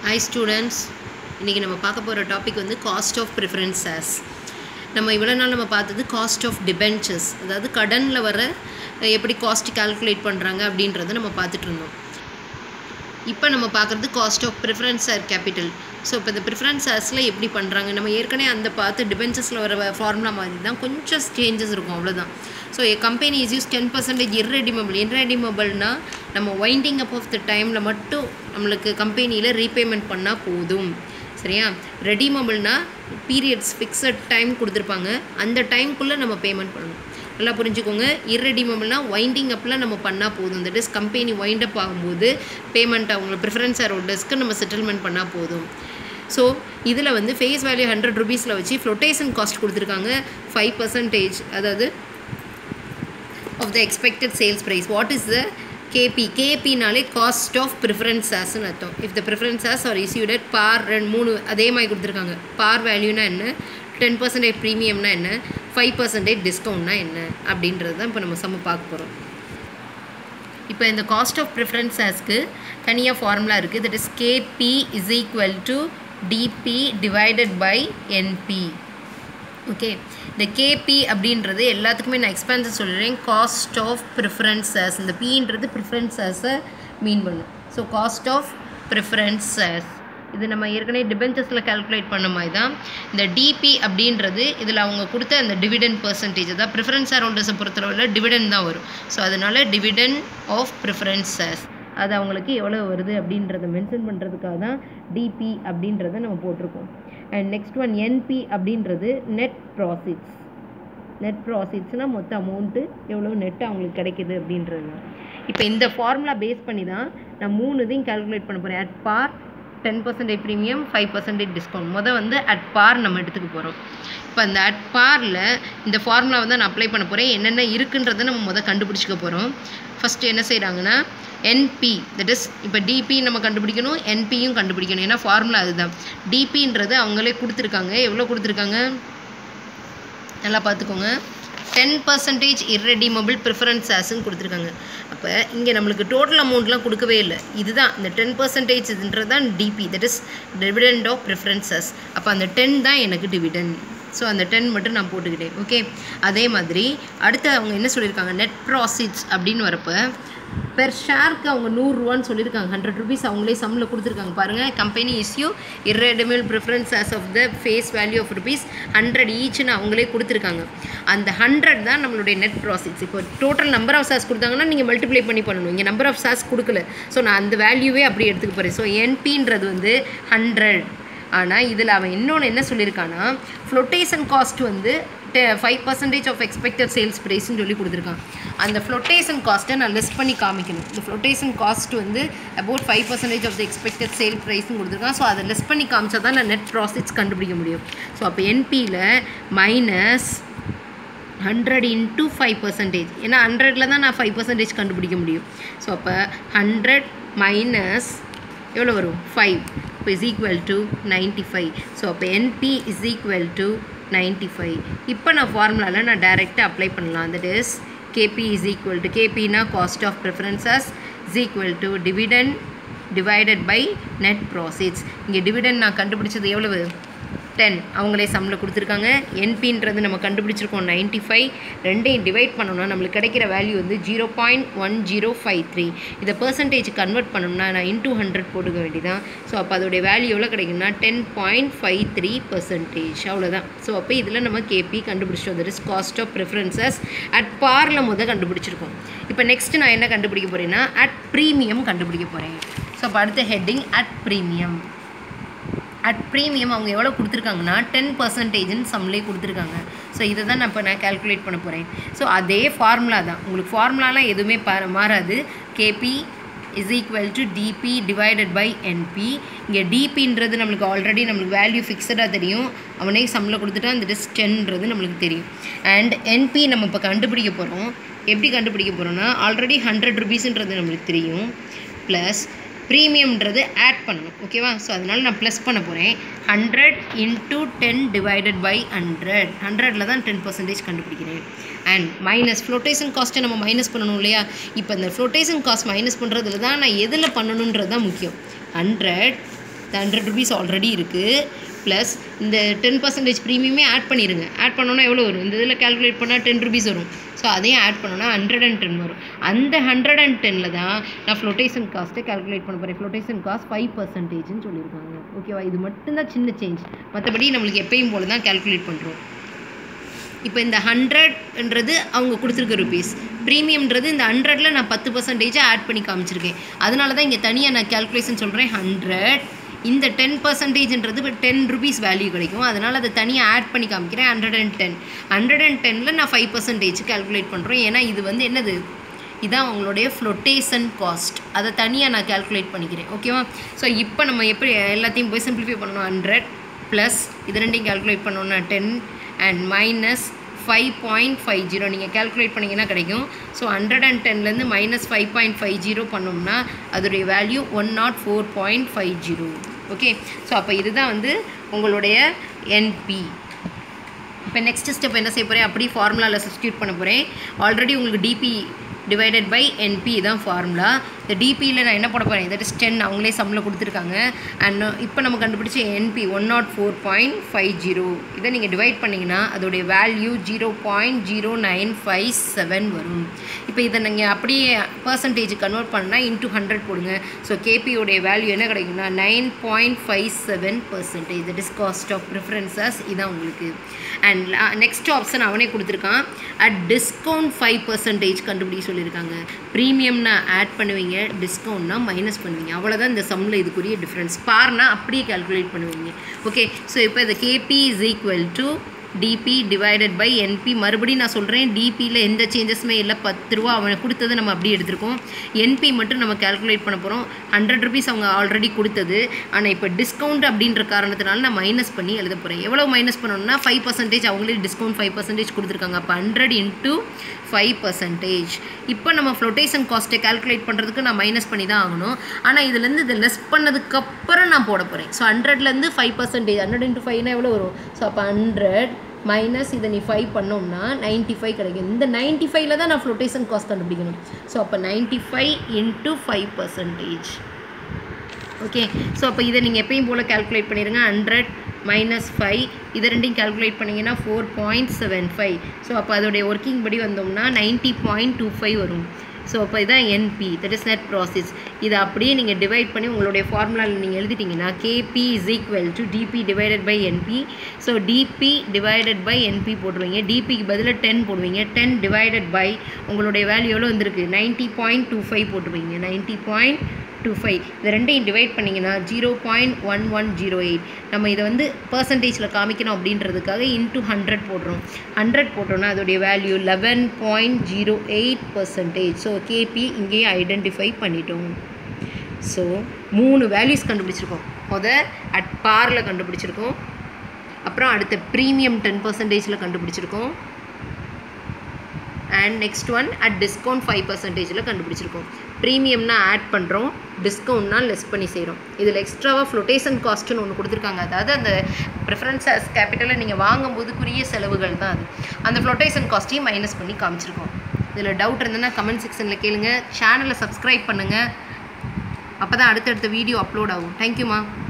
hi students இன்றைக்கி நம்ம பார்க்க போகிற டாபிக் வந்து காஸ்ட் ஆஃப் ப்ரிஃபரன்சஸ் நம்ம இவ்வளோ நாள் நம்ம பார்த்தது காஸ்ட் ஆஃப் டிபென்ச்சர்ஸ் அதாவது கடனில் வர அஹ், எப்படி காஸ்ட் கால்குலேட் பண்ணுறாங்க அப்படின்றத நம்ம பார்த்துட்டு இருந்தோம் இப்போ நம்ம பார்க்குறது cost of preference or capital so இப்போ இந்த ப்ரிஃபரன்ஸ் ஆர்ஸில் எப்படி பண்ணுறாங்க நம்ம ஏற்கனவே அந்த பார்த்து டிபென்ச்சர்ஸில் வர ஃபார்முலா மாதிரி தான் கொஞ்சம் சேஞ்சஸ் இருக்கும் அவ்வளோதான் so a company is use ten percentage irredeemable இர்ரெடிமபிள்னா நம்ம வைண்டிங் அப் ஆஃப் த டைமில் மட்டும் நம்மளுக்கு கம்பெனியில் ரீபேமெண்ட் பண்ணால் போதும் சரியா ரெடிமபிள்னா பீரியட்ஸ் ஃபிக்ஸட் டைம் கொடுத்துருப்பாங்க அந்த டைம்குள்ளே நம்ம பேமெண்ட் பண்ணணும் நல்லா புரிஞ்சுக்கோங்க இர்ரெடிமபிள்னா வைண்டிங் அப்பில் நம்ம பண்ணால் போதும் that is company wind up ஆகும்போது பேமெண்ட் அவங்க ப்ரிஃபரன்ஸ் ஹோல்டர்ஸ்க்கு நம்ம செட்டில்மெண்ட் பண்ணால் போதும் ஸோ இதில் வந்து ஃபேஸ் வேல்யூ ஹண்ட்ரட் ருபீஸில் வச்சு ஃப்ளொட்டேஷன் காஸ்ட் கொடுத்துருக்காங்க ஃபைவ் பர்சன்டேஜ் அதாவது of the expected sales price what is the K P கேபினாலே காஸ்ட் ஆஃப் ப்ரிஃபரன்ஸ் ஆஸ்ன்னு அர்த்தம் இஃப் த ப்ரிஃபரன்ஸ் ஆஸ் ஆர் இஸ்யூட் அட் பார் ரெண்டு மூணு அதே மாதிரி கொடுத்துருக்காங்க பார் வேல்யூனா என்ன டென் பர்சன்டேஜ் ப்ரீமியம்னா என்ன ஃபைவ் பர்சன்டேஜ் டிஸ்கவுண்ட்னா என்ன அப்படின்றது தான் இப்போ நம்ம சம பார்க்க போகிறோம் இப்போ இந்த காஸ்ட் ஆஃப் ப்ரிஃபரன்ஸ் ஆஸ்க்கு தனியாக ஃபார்முலா இருக்குது that is KP is equal to DP divided by N P okay இந்த கேபி அப்படின்றது எல்லாத்துக்குமே நான் எக்ஸ்பென்சஸ் சொல்கிறேன் காஸ்ட் ஆஃப் ப்ரிஃபரன்சஸ் இந்த பின்றது ப்ரிஃபரன்சஸை மீன் பண்ணும் ஸோ காஸ்ட் ஆஃப் ப்ரிஃபரன்சஸ் இது நம்ம ஏற்கனவே டிபென்ச்சர்ஸில் கால்குலேட் பண்ண மாதிரி தான் இந்த டிபி அப்படின்றது இதில் அவங்க கொடுத்த அந்த டிவிடெண்ட் பர்சன்டேஜ் அதான் ப்ரிஃபரன்ஸ் ஹோல்டர்ஸை பொறுத்தளவில் டிவிடெண்ட் தான் வரும் ஸோ அதனால் டிவிடெண்ட் ஆஃப் ப்ரிஃபரன்சஸ் அது அவங்களுக்கு எவ்வளோ வருது அப்படின்றத மென்ஷன் பண்ணுறதுக்காக தான் டிபி அப்படின்றத நம்ம போட்டிருக்கோம் அண்ட் நெக்ஸ்ட் ஒன் என்பி அப்படின்றது நெட் ப்ராஃபிட்ஸ் நெட் ப்ராஃபிட்ஸ்னால் மொத்த அமௌண்ட்டு எவ்வளோ நெட் அவங்களுக்கு கிடைக்குது அப்படின்றது தான் இப்போ இந்த ஃபார்முலா பேஸ் பண்ணி தான் நான் மூணு இதையும் கால்குலேட் பண்ண போகிறேன் at par ten percentage premium five percentage discount மொதல் வந்து அட் பார் நம்ம எடுத்துக்க போகிறோம் இப்போ அந்த அட் பாரில் இந்த ஃபார்முலாவை தான் நான் அப்ளை பண்ண போகிறேன் என்னென்ன இருக்குன்றதை நம்ம முதல் கண்டுபிடிச்சிக்க போகிறோம் ஃபஸ்ட்டு என்ன செய்கிறாங்கன்னா என்பி தட் இஸ் இப்போ டிபி நம்ம கண்டுபிடிக்கணும் என்பியும் கண்டுபிடிக்கணும் ஏன்னா ஃபார்முலா அதுதான் டிபின்றது அவங்களே கொடுத்துருக்காங்க எவ்வளோ கொடுத்துருக்காங்க நல்லா பார்த்துக்கோங்க டென் பர்சன்டேஜ் இர்ரெடிமபிள் ப்ரிஃபரன்ஸ் ஆஸ்ன்னு கொடுத்துருக்காங்க அப்போ இங்கே நம்மளுக்கு டோட்டல் அமௌண்ட்லாம் கொடுக்கவே இல்லை இதுதான் இந்த டென் பர்சன்டேஜ் இதுன்றது தான் DP that is dividend of preferences அப்போ அந்த டென் தான் எனக்கு டிவிடெண்ட் ஸோ அந்த டென் மட்டும் நான் போட்டுக்கிட்டேன் ஓகே அதே மாதிரி அடுத்து அவங்க என்ன சொல்லியிருக்காங்க நெட் ப்ராசிட்ஸ் அப்படின்னு வரப்போ பெர் ஷேருக்கு அவங்க நூறுரூவான்னு சொல்லியிருக்காங்க ஹண்ட்ரட் ருபீஸ் அவங்களே சம்மில் கொடுத்துருக்காங்க பாருங்கள் கம்பெனி இஸ்யூ இர்ரெடிமில் ப்ரிஃபரன்ஸ் ஆஸ் of the face value of rupees hundred ஈச்னு அவங்களே கொடுத்துருக்காங்க அந்த ஹண்ட்ரட் தான் நம்மளுடைய நெட் ப்ராஃபிட்ஸ் இப்போ டோட்டல் நம்பர் ஆஃப் சாஸ் கொடுத்தாங்கன்னா நீங்கள் மல்டிப்ளை பண்ணி பண்ணணும் இங்கே நம்பர் ஆஃப் சாஸ் கொடுக்கல ஸோ நான் அந்த வேல்யூவே அப்படி எடுத்துக்க போகிறேன் ஸோ என்பின்றது வந்து ஹண்ட்ரட் ஆனால் இதில் அவன் இன்னொன்று என்ன சொல்லியிருக்கான்னா ஃப்ளொட்டேஷன் காஸ்ட் வந்து five percentage of expected sales ப்ரைஸ்னு சொல்லி கொடுத்துருக்கான் அந்த ஃப்ளொட்டேஷன் காஸ்ட்டை நான் லெஸ் பண்ணி காமிக்கணும் இந்த ஃப்ளொட்டேஷன் காஸ்ட் வந்து about five percentage of the expected sale ப்ரைஸ்னு கொடுத்துருக்கான் ஸோ அதை லெஸ் பண்ணி காமிச்சா தான் நான் நெட் ப்ராஃபிட்ஸ் கண்டுபிடிக்க முடியும் ஸோ அப்போ என்பியில் minus hundred into five percentage ஏன்னா ஹண்ட்ரடில் தான் நான் ஃபைவ் பர்சன்டேஜ் கண்டுபிடிக்க முடியும் ஸோ அப்போ ஹண்ட்ரட் மைனஸ் எவ்வளோ வரும் ஃபைவ் இப்போ is equal to ninety five so அப்போ NP is equal to ninety five இப்போ நான் ஃபார்முலாவில் நான் டைரெக்டாக அப்ளை பண்ணலாம் that is KP is equal to கேபினா cost of preferences is equal to dividend divided by net profits இங்கே டிவிடெண்ட் நான் கண்டுபிடிச்சது எவ்வளவு டென் அவங்களே சம்மில் கொடுத்துருக்காங்க என்பின்றது நம்ம கண்டுபிடிச்சிருக்கோம் நைன்ட்டி ஃபைவ் ரெண்டையும் டிவைட் பண்ணோம்னா நம்மளுக்கு கிடைக்கிற வேல்யூ வந்து zero point one zero five three இதை பர்சன்டேஜ் கன்வெர்ட் பண்ணோம்னா நான் இன்டூ ஹண்ட்ரட் போட்டுக்க வேண்டியதான் ஸோ அப்போ அதோடைய வேல்யூ எவ்வளோ கிடைக்கும்னா ten point five three percentage அவ்வளோதான் ஸோ அப்போ இதில் நம்ம கேபி கண்டுபிடிச்சிட்டோம் that is cost of preferences at பாரில் முதல் கண்டுபிடிச்சிருக்கோம் இப்போ நெக்ஸ்ட் நான் என்ன கண்டுபிடிக்க போகிறேன்னா அட் ப்ரீமியம் கண்டுபிடிக்க போகிறேன் ஸோ அப்போ அடுத்த heading at premium at premium அவங்க எவ்வளோ கொடுத்துருக்காங்கன்னா டென் பர்சன்டேஜ்னு சம்லே கொடுத்துருக்காங்க ஸோ இதை தான் நான் இப்போ நான் கால்குலேட் பண்ண போகிறேன் ஸோ அதே ஃபார்முலா தான் உங்களுக்கு ஃபார்முலாலாம் எதுவுமே பா மாறாது KP is equal to DP divided by NP இங்கே டிபின்றது நம்மளுக்கு ஆல்ரெடி நம்மளுக்கு வேல்யூ ஃபிக்ஸடாக தெரியும் அவனே சம்மில் கொடுத்துட்டா அந்த டிஸ் டென்றது நம்மளுக்கு தெரியும் அண்ட் என்பி நம்ம இப்போ கண்டுபிடிக்க போகிறோம் எப்படி கண்டுபிடிக்க போகிறோம்னா ஆல்ரெடி ஹண்ட்ரட் ருபீஸுன்றது நம்மளுக்கு தெரியும் ப்ளஸ் ப்ரீமியம்ன்றது ஆட் பண்ணணும் ஓகேவா ஸோ அதனால் நான் ப்ளஸ் பண்ண போகிறேன் hundred into ten divided by hundred ஹண்ட்ரடில் தான் டென் பர்சன்டேஜ் கண்டுபிடிக்கிறேன் அண்ட் மைனஸ் ஃப்ளோட்டேஷன் காஸ்ட்டை நம்ம மைனஸ் பண்ணணும் இல்லையா இப்போ இந்த ஃப்ளோட்டேஷன் காஸ்ட் மைனஸ் பண்ணுறதுல தான் நான் எதில் பண்ணணுன்றது தான் முக்கியம் ஹண்ட்ரட் இந்த ஹண்ட்ரட் ருபீஸ் ஆல்ரெடி இருக்குது ப்ளஸ் இந்த டென் பர்சன்டேஜ் ப்ரீமியமே ஆட் பண்ணிடுங்க ஆட் பண்ணோன்னா எவ்வளோ வரும் இந்த இதில் கேல்குலேட் பண்ணால் டென் ருபீஸ் வரும் ஸோ அதையும் ஆட் பண்ணோன்னா ஹண்ட்ரட் அண்ட் டென் வரும் அந்த ஹண்ட்ரட் அண்ட் டெனில் தான் நான் ஃப்ளோட்டேஷன் காஸ்ட்டை கால்குலேட் பண்ண போகிறேன் ஃப்ளோட்டேஷன் காஸ்ட் ஃபைவ் பர்சன்டேஜ்னு சொல்லியிருக்காங்க ஓகேவா இது மட்டும்தான் சின்ன சேஞ்ச் மற்றபடி நம்மளுக்கு எப்பயும் போல தான் கால்குலேட் பண்ணுறோம் இப்போ இந்த ஹண்ட்ரட்ன்றது அவங்க கொடுத்துருக்க ருபீஸ் ப்ரீமியம்ன்றது இந்த ஹண்ட்ரடில் நான் பத்து பர்சன்டேஜாக ஆட் பண்ணி காமிச்சிருக்கேன் அதனால தான் இங்கே தனியாக நான் கேல்குலேஷன் சொல்கிறேன் ஹண்ட்ரட் இந்த டென் பர்சன்டேஜ்ன்றது இப்போ டென் ருபீஸ் வேல்யூ கிடைக்கும் அதனால் அதை தனியாக ஆட் பண்ணி காமிக்கிறேன் hundred and ten hundred and டெனில் நான் ஃபைவ் பர்சன்டேஜ் கால்குலேட் பண்ணுறோம் ஏன்னா இது வந்து என்னது இதான் அவங்களுடைய ஃப்ளொட்டேஷன் காஸ்ட் அதை தனியாக நான் கால்குலேட் பண்ணிக்கிறேன் ஓகேவா ஸோ இப்போ நம்ம எப்படி எல்லாத்தையும் போய் சிம்பிளிஃபை பண்ணணும் ஹண்ட்ரட் ப்ளஸ் இது ரெண்டையும் கால்குலேட் பண்ணோன்னா ten and minus five point five zero நீங்கள் கேல்குலேட் பண்ணிங்கன்னா கிடைக்கும் ஸோ ஹண்ட்ரட் அண்ட் டென்லேருந்து minus five point five zero பண்ணோம்னா அதோடைய value one nought four point five zero okay so அப்போ இதுதான் வந்து உங்களுடைய என்பி இப்போ நெக்ஸ்ட் ஸ்டெப் என்ன செய்ய போகிறேன் அப்படி ஃபார்முலாவில் சப்ஸ்டியூட் பண்ண போகிறேன் ஆல்ரெடி உங்களுக்கு டிபி டிவைடட் பை என்பி இதான் ஃபார்முலா இந்த டிபியில் நான் என்ன போட போகிறேன் தட் இஸ் டென் அவங்களே சம்மில் கொடுத்துருக்காங்க அண்ட் இப்போ நம்ம கண்டுபிடிச்ச NP one nought four point five zero இதை நீங்கள் டிவைட் பண்ணிங்கன்னா அதோடைய value zero point zero nine five seven வரும் இப்போ இதை நீங்கள் அப்படியே பர்சன்டேஜ் கன்வெர்ட் பண்ணால் இன்ட்டு ஹண்ட்ரட் போடுங்க ஸோ கேபியோடைய வேல்யூ என்ன கிடைக்கும்னா nine point five seven percentage that is cost of preferences இதான் உங்களுக்கு அண்ட் நெக்ஸ்ட் ஆப்ஷன் அவனே கொடுத்துருக்கான் அட் டிஸ்கவுண்ட் ஃபைவ் பர்சன்டேஜ் கண்டுபிடி சொல்லியிருக்காங்க ப்ரீமியம்னா ஆட் பண்ணுவீங்க டிஸ்கவுண்ட்னா மைனஸ் பண்ணுவீங்க அவ்வளோதான் இந்த சம்மில் இதுக்குரிய டிஃப்ரென்ஸ் பார்னா அப்படியே கால்குலேட் பண்ணுவீங்க ஓகே ஸோ இப்போ இந்த KP is equal to DP divided by NP மறுபடியும் நான் சொல்கிறேன் டிபியில் எந்த சேஞ்சஸுமே இல்லை பத்து ரூபா அவன் கொடுத்தது நம்ம அப்படியே எடுத்திருக்கோம் என்பி மட்டும் நம்ம கால்குலேட் பண்ண போகிறோம் ஹண்ட்ரட் ருபீஸ் அவங்க ஆல்ரெடி கொடுத்தது ஆனால் இப்போ டிஸ்கவுண்ட் அப்படின்ற காரணத்தினால நான் மைனஸ் பண்ணி எழுத போகிறேன் எவ்வளோ மைனஸ் பண்ணணும்னா ஃபைவ் பர்சன்டேஜ் அவங்களே டிஸ்கவுண்ட் ஃபைவ் பர்சன்டேஜ் கொடுத்துருக்காங்க அப்போ ஹண்ட்ரட் இன்ட்டு ஃபைவ் பர்சன்டேஜ் இப்போ நம்ம ஃப்ளொட்டேஷன் காஸ்ட்டை கால்குலேட் பண்ணுறதுக்கு நான் மைனஸ் பண்ணி தான் ஆகணும் ஆனால் இதுலேருந்து இதை லெஸ் பண்ணதுக்கப்புறம் நான் போட போகிறேன் ஸோ ஹண்ட்ரட்லேருந்து ஃபைவ் பர்சன்டேஜ் ஹண்ட்ரட் இன்ட்டு ஃபைவ்னா எவ்வளோ வரும் ஸோ அப்போ ஹண்ட்ரட் மைனஸ் இதை நீ ஃபைவ் பண்ணோம்னா நைன்ட்டி ஃபைவ் கிடைக்கும் இந்த நைன்ட்டி ஃபைவ்ல தான் நான் ஃப்ளொட்டேஷன் காஸ்ட் கண்டுபிடிக்கணும் ஸோ அப்போ ninety five into five percentage okay so அப்போ இதை நீங்கள் எப்பயும் போல் கால்குலேட் பண்ணிடுங்க ஹண்ட்ரட் மைனஸ் ஃபைவ் இதை ரெண்டையும் கால்குலேட் பண்ணிங்கன்னா four point seven five so அப்போ அதோடைய ஒர்க்கிங் படி வந்தோம்னா நைன்ட்டி பாயிண்ட் டூ ஃபைவ் வரும் ஸோ அப்போ இதான் NP that is net process இதை அப்படியே நீங்கள் டிவைட் பண்ணி உங்களுடைய ஃபார்முலாவில் நீங்கள் எழுதிட்டிங்கன்னா KP is equal to DP divided by NP so DP divided by NP போட்டுருவீங்க டிபிக்கு பதிலாக டென் போடுவீங்க டென் டிவைடட் பை உங்களுடைய வேல்யூ எவ்வளோ வந்திருக்கு நைன்ட்டி பாயிண்ட் டூ ஃபைவ் போட்டுருவீங்க நைன்ட்டி பாயிண்ட் டூ ஃபைவ் இது ரெண்டையும் டிவைட் பண்ணிங்கன்னா zero point one one zero eight நம்ம இதை வந்து பர்சன்டேஜில் காமிக்கணும் அப்படின்றதுக்காக இன்ட்டு ஹண்ட்ரட் போடுறோம் ஹண்ட்ரட் போட்டோன்னா அதோடைய value eleven point zero eight percentage so KP இங்கேயே ஐடென்டிஃபை பண்ணிட்டோம் ஸோ மூணு வேல்யூஸ் கண்டுபிடிச்சிருக்கோம் முத அட் பாரில் கண்டுபிடிச்சிருக்கோம் அப்புறம் அடுத்த ப்ரீமியம் டென் பர்சன்டேஜில் கண்டுபிடிச்சிருக்கோம் and next one at discount five பர்சன்டேஜில் கண்டுபிடிச்சிருக்கோம் ப்ரீமியம்னா ஆட் பண்ணுறோம் டிஸ்கவுண்ட்னா லெஸ் பண்ணி செய்கிறோம் இதில் எக்ஸ்ட்ராவாக ஃப்ளொட்டேஷன் காஸ்ட்டுன்னு ஒன்று கொடுத்துருக்காங்க அதாவது அந்த ப்ரிஃபரன்ஸ் அஸ் கேபிட்டலை நீங்கள் வாங்கும்போதுக்குரிய செலவுகள் தான் அது அந்த ஃப்ளொட்டேஷன் காஸ்ட்டையும் மைனஸ் பண்ணி காமிச்சிருக்கோம் இதில் டவுட் இருந்ததுன்னா கமெண்ட் செக்ஷனில் கேளுங்க சேனலை சப்ஸ்கிரைப் பண்ணுங்கள் அப்போ தான் அடுத்தடுத்த வீடியோ அப்லோட் ஆகும் தேங்க்யூமா